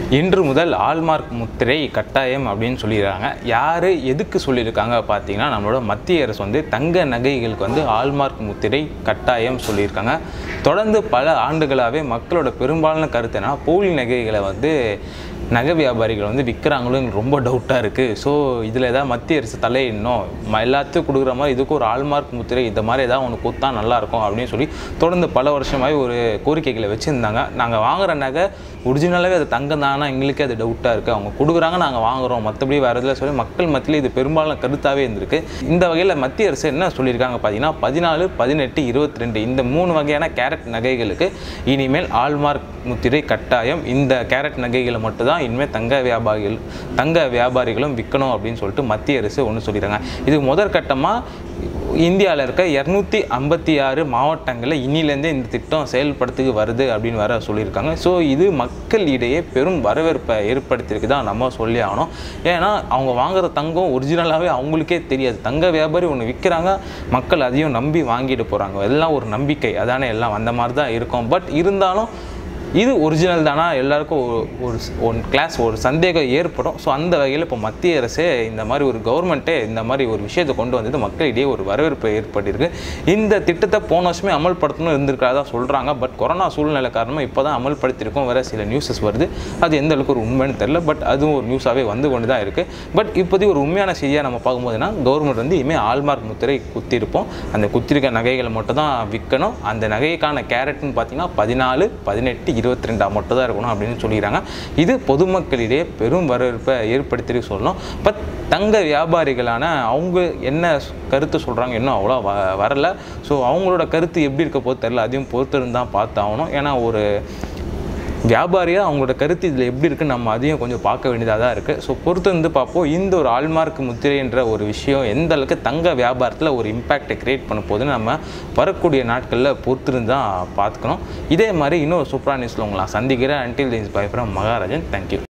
இன்று முதல் ஆல்மார்க் முத்திரை கட்டாயம் அப்படின்னு சொல்லியிருக்காங்க யார் எதுக்கு சொல்லியிருக்காங்க பார்த்தீங்கன்னா நம்மளோட மத்திய அரசு வந்து தங்க நகைகளுக்கு வந்து ஆல்மார்க் முத்திரை கட்டாயம் சொல்லியிருக்காங்க தொடர்ந்து பல ஆண்டுகளாகவே மக்களோட பெரும்பாலான கருத்து என்னன்னா போலி நகைகளை வந்து நகை வியாபாரிகள் வந்து விற்கிறாங்களோ எனக்கு ரொம்ப டவுட்டாக இருக்குது ஸோ இதில் ஏதாவது மத்திய அரசு தலையிடணும் ம- எல்லாத்துக்கும் கொடுக்குற மாதிரி இதுக்கு ஒரு ஆல்மார்க் முத்திரை இந்த மாதிரி ஏதாவது ஒன்று கொடுத்தா நல்லாயிருக்கும் அப்படின்னு சொல்லி தொடர்ந்து பல வருஷமாகவே ஒரு கோரிக்கைகளை வச்சுருந்தாங்க நாங்கள் வாங்குற நகை ஒரிஜினலாகவே அது தங்கம் தானா எங்களுக்கே அது டவுட்டாக இருக்குது அவங்க கொடுக்குறாங்க நாங்கள் வாங்குறோம் மற்றபடி வேறு இதில் சொல்லி மக்கள் மத்தியில் இது பெரும்பாலான கருத்தாகவே இருந்திருக்கு இந்த வகையில் மத்திய அரசு என்ன சொல்லியிருக்காங்க பார்த்தீங்கன்னா பதினாலு பதினெட்டு இருபத்தி ரெண்டு இந்த மூணு வகையான கேரட் நகைகளுக்கு இனிமேல் ஆல்மார்க் முத்திரை கட்டாயம் இந்த கேரட் நகைகளை மட்டும்தான் இனிமேல் தங்க வியாபாரிகள் தங்க வியாபாரிகளும் விற்கணும் அப்படின்னு சொல்லிட்டு மத்திய அரசு ஒன்று சொல்லிடுறாங்க இது முதற்கட்டமாக இந்தியாவில் இருக்க இரநூத்தி ஐம்பத்தி ஆறு மாவட்டங்களில் இன்னிலேருந்தே இந்த திட்டம் செயல்படுத்துக்கு வருது அப்படின்னு வர சொல்லியிருக்காங்க ஸோ இது மக்களிடையே பெரும் வரவேற்பை ஏற்படுத்தியிருக்கு தான் நம்ம சொல்லி ஆகணும் ஏன்னா அவங்க வாங்குற தங்கம் ஒரிஜினலாகவே அவங்களுக்கே தெரியாது தங்க வியாபாரி ஒன்று விற்கிறாங்க மக்கள் அதையும் நம்பி வாங்கிட்டு போகிறாங்க எல்லாம் ஒரு நம்பிக்கை அதானே எல்லாம் அந்த மாதிரி தான் இருக்கும் பட் இருந்தாலும் இது ஒரிஜினல் தானா எல்லாருக்கும் ஒரு ஒரு ஸ்- ஒன் கிளாஸ் ஒரு சந்தேகம் ஏற்படும் ஸோ அந்த வகையில் இப்போ மத்திய அரசே இந்த மாதிரி ஒரு கவர்மெண்ட்டே இந்த மாதிரி ஒரு விஷயத்தை கொண்டு வந்தது மக்களிடையே ஒரு வரவேற்பு ஏற்பட்டிருக்கு இந்த திட்டத்தை போன வருஷமே அமல்படுத்தணும் இருந்திருக்கிறதா சொல்கிறாங்க பட் கொரோனா சூழ்நிலை காரணமாக இப்போ தான் அமல்படுத்தியிருக்கோம் வேறு சில நியூஸஸ் வருது அது எந்த அளவுக்கு ஒரு உண்மைன்னு தெரில பட் அதுவும் ஒரு நியூஸாகவே வந்து கொண்டு தான் இருக்குது பட் இப்போதைக்கு ஒரு உண்மையான செய்தியாக நம்ம பார்க்கும்போதுனா கவர்மெண்ட் வந்து இனிமேல் ஆல்மார்க் முத்திரை குத்திருப்போம் அந்த குத்திருக்க நகைகளை மட்டும் தான் விற்கணும் அந்த நகைக்கான கேரட்னு பார்த்தீங்கன்னா பதினாலு பதினெட்டு இருபத்தி ரெண்டா மட்டும் தான் இருக்கணும் அப்படின்னு சொல்லிக்கிறாங்க இது பொதுமக்களிடையே பெரும் வரவேற்பை ஏற்படுத்தி சொல்லணும் பட் தங்க வியாபாரிகளான அவங்க என்ன ஸ்- கருத்து சொல்கிறாங்க இன்னும் அவ்வளோ வ வரல ஸோ அவங்களோட கருத்து எப்படி இருக்க போது தெரில அதையும் பொறுத்திருந்து தான் பார்த்தாகணும் ஏன்னா ஒரு வியாபாரியாக அவங்களோட கருத்து இதில் எப்படி இருக்குன்னு நம்ம அதையும் கொஞ்சம் பார்க்க வேண்டியதாக தான் இருக்குது ஸோ பொறுத்து வந்து பார்ப்போம் இந்த ஒரு ஆல்மார்க் முத்திரைன்ற ஒரு விஷயம் எந்த அளவுக்கு தங்க வியாபாரத்தில் ஒரு இம்பேக்டை கிரியேட் பண்ண போகுதுன்னு நம்ம வரக்கூடிய நாட்களில் பொறுத்திருந்து தான் பார்த்துக்கணும் இதே மாதிரி இன்னொரு சூப்பரான நியூஸில் உங்களை நான் சந்திக்கிறேன் until this bye from Maharajan thank you